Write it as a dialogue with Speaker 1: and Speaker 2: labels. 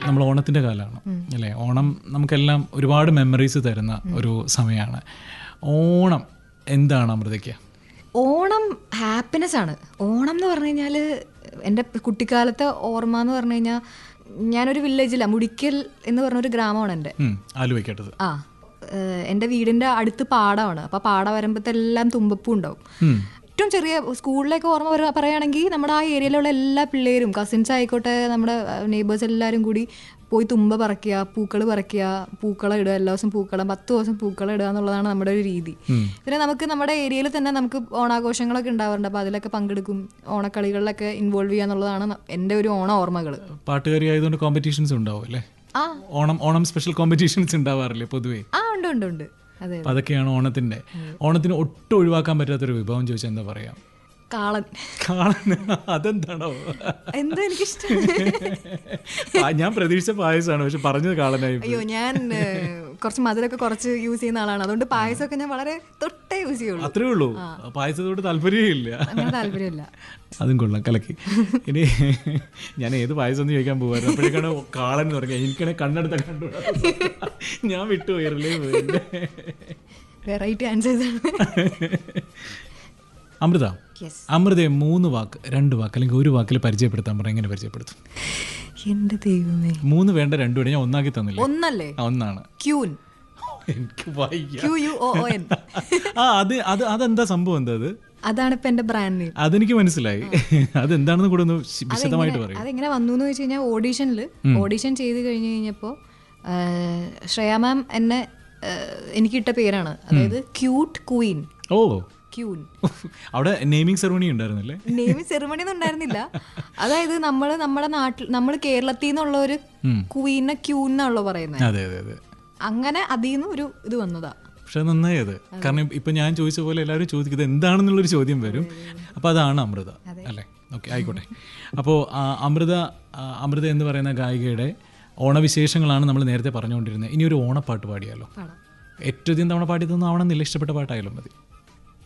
Speaker 1: നമ്മൾ ഓണത്തിൻ്റെ കാലമാണ് അല്ലേ ഓണം നമുക്കെല്ലാം ഒരുപാട് മെമ്മറീസ് തരുന്ന ഒരു സമയമാണ് ഓണം എന്താണ് അമൃതയ്ക്ക്
Speaker 2: ഓണം ഹാപ്പിനെസ് ആണ് ഓണം എന്ന് പറഞ്ഞു കഴിഞ്ഞാൽ എൻ്റെ കുട്ടിക്കാലത്തെ ഓർമ്മ എന്ന് പറഞ്ഞു കഴിഞ്ഞാൽ ഞാനൊരു വില്ലേജിലാണ് മുടിക്കൽ എന്ന് പറഞ്ഞൊരു ഗ്രാമമാണ് എൻ്റെ
Speaker 1: ഉം, ആലുവയ്ക്കേട്ടത്
Speaker 2: ആ ഏഹ് എൻ്റെ വീടിൻ്റെ അടുത്ത് പാടമാണ് അപ്പോൾ പാട വരുമ്പോഴത്തെ എല്ലാം തുമ്പപ്പൂ ഉണ്ടാവും
Speaker 1: ഉം.
Speaker 2: ഏറ്റവും ചെറിയ സ്കൂളിലേക്ക് ഓർമ്മ വര പറയുകയാണെങ്കിൽ നമ്മുടെ ആ ഏരിയയിലുള്ള എല്ലാ പിള്ളേരും കസിൻസ് ആയിക്കോട്ടെ നമ്മുടെ നെയ്ബേഴ്സ് എല്ലാവരും കൂടി പോയി തുമ്പ പറിക്കുക പൂക്കൾ പറിക്കുക പൂക്കളം ഇടുക എല്ലാ ദിവസം പൂക്കളം പത്ത് ദിവസം പൂക്കളം ഇടുക എന്നുള്ളതാണ് നമ്മുടെ ഒരു രീതി പിന്നെ നമുക്ക് നമ്മുടെ ഏരിയയിൽ തന്നെ നമുക്ക് ഓണാഘോഷങ്ങളൊക്കെ ഉണ്ടാവാറുണ്ട് അപ്പോൾ അതിലൊക്കെ പങ്കെടുക്കും ഓണക്കളികളിലൊക്കെ ഇൻവോൾവ് ചെയ്യുക എന്നുള്ളതാണ് ന- എൻ്റെ ഒരു ഓണ ഓർമ്മകൾ
Speaker 1: പാട്ടുകാരി ആയതുകൊണ്ട് കോമ്പറ്റീഷൻസ് ഉണ്ടാവും അല്ലേ
Speaker 2: ആ
Speaker 1: ഓണം ഓണം സ്പെഷ്യൽ കോമ്പറ്റീഷൻസ് ഉണ്ടാവാറില്ലേ പൊതുവേ
Speaker 2: ആ ഉണ്ട് ഉണ്ട് ഉണ്ട് അതെ
Speaker 1: അപ്പം അതൊക്കെയാണ് ഓണത്തിൻ്റെ ഓണത്തിന് ഒട്ടും ഒഴിവാക്കാൻ പറ്റാത്തൊരു വിഭവം ചോദിച്ചാൽ എന്താ പറയാ
Speaker 2: കാളൻ
Speaker 1: കാണുന്ന അതെന്താണോ
Speaker 2: എന്താ എനിക്കിഷ്ടം
Speaker 1: ആ, ഞാൻ പ്രതീക്ഷിച്ച പായസമാണ് പക്ഷെ പറഞ്ഞത് കാളനായി പോയി.
Speaker 2: അയ്യോ ഞാൻ ഏഹ്, കുറച്ച് മധുരമൊക്കെ കുറച്ച് യൂസ് ചെയ്യുന്ന ആളാണ് അതുകൊണ്ട് പായസമൊക്കെ ഞാൻ വളരെ തൊട്ടേ യൂസ് ചെയ്യുള്ളൂ
Speaker 1: അത്രേ ഉള്ളൂ പായസത്തോട് താല്പര്യമില്ല
Speaker 2: അങ്ങനെ താല്പര്യമില്ല
Speaker 1: അതും കൊള്ളാം കലക്കി ഇനി ഞാൻ ഏത് പായസം എന്ന് ചോദിക്കാൻ പോകുമായിരുന്നു അപ്പോഴേക്കാണ് കാളൻ എന്ന് പറഞ്ഞത് എനിക്കാണെ കണ്ണെടുത്ത കണ്ടു ഞാൻ വിട്ടുപോയി റിലേ പോയി
Speaker 2: വെറൈറ്റി ആൻസേഴ്സ്
Speaker 1: അമൃത
Speaker 2: യെസ്
Speaker 1: അമൃതയെ മൂന്ന് വാക്ക് രണ്ട് വാക്ക് അല്ലെങ്കിൽ ഒരു വാക്കിൽ പരിചയപ്പെടുത്താൻ പറഞ്ഞാൽ എങ്ങനെ പരിചയപ്പെടുത്തും
Speaker 2: എന്റെ ദൈവമേ
Speaker 1: മൂന്ന് വേണ്ട രണ്ടു കൂടെ ഞാൻ ഒന്നാക്കി തന്നില്ല
Speaker 2: ഒന്നല്ലേ
Speaker 1: ആ, ഒന്നാണ്
Speaker 2: ക്യൂൻ
Speaker 1: എനിക്ക് വയ്യ
Speaker 2: Q U O O N
Speaker 1: ആ അത് അത് അതെന്താ സംഭവം എന്താ അത്
Speaker 2: അതാണ് ഇപ്പൊ എന്റെ ബ്രാൻഡ് നെയിം
Speaker 1: അതെനിക്ക് മനസ്സിലായി അതെന്താണെന്ന് കൂടെ ഒന്ന് ശി- വിശദമായിട്ട് പറയും
Speaker 2: അതെങ്ങനെ വന്നു എന്ന് വെച്ച് കഴിഞ്ഞാൽ ഓഡീഷനിൽ ഓഡീഷൻ ചെയ്ത് കഴിഞ്ഞ് കഴിഞ്ഞപ്പോൾ ശ്രേയ മാം എന്നെ ആഹ്, എനിക്കിട്ട പേരാണ് അതായത് ക്യൂട്ട് ക്വീൻ
Speaker 1: ഓ
Speaker 2: ക്യൂൻ
Speaker 1: അവിടെ നെയിമിംഗ് സെറമണി ഉണ്ടായിരുന്നല്ലേ
Speaker 2: നെയിം സെറിമണി ഒന്നും ഉണ്ടായിരുന്നില്ല അതായത് നമ്മൾ നമ്മുടെ നാട്ടിൽ നമ്മൾ കേരളത്തിൽ നിന്നുള്ള ഒരു ക്വീനെ ക്യൂൻ എന്നാണല്ലോ പറയുന്നത്
Speaker 1: അതെ അതെ അതെ
Speaker 2: അങ്ങനെ അതിൽ നിന്ന് ഒരു ഇത് വന്നതാ
Speaker 1: പക്ഷെ അത് നന്നായി അത് കാരണം ഇപ്പൊ ഞാൻ ചോദിച്ച പോലെ എല്ലാവരും ചോദിക്കുന്നത് എന്താണെന്നുള്ളൊരു ചോദ്യം വരും അപ്പൊ അതാണ് അമൃത അല്ലേ ഓക്കെ ആയിക്കോട്ടെ അപ്പോൾ അമൃത ആ, അമൃത എന്ന് പറയുന്ന ഗായികയുടെ ഓണവിശേഷങ്ങളാണ് നമ്മൾ നേരത്തെ പറഞ്ഞുകൊണ്ടിരുന്നത് ഇനി ഒരു ഓണപ്പാട്ട് പാടിയാലോ
Speaker 2: പാടാം
Speaker 1: ഏറ്റവും അധികം തവണ പാടിയതൊന്നും ആവണമെന്നില്ല ഇഷ്ടപ്പെട്ട പാട്ടായാലും മതി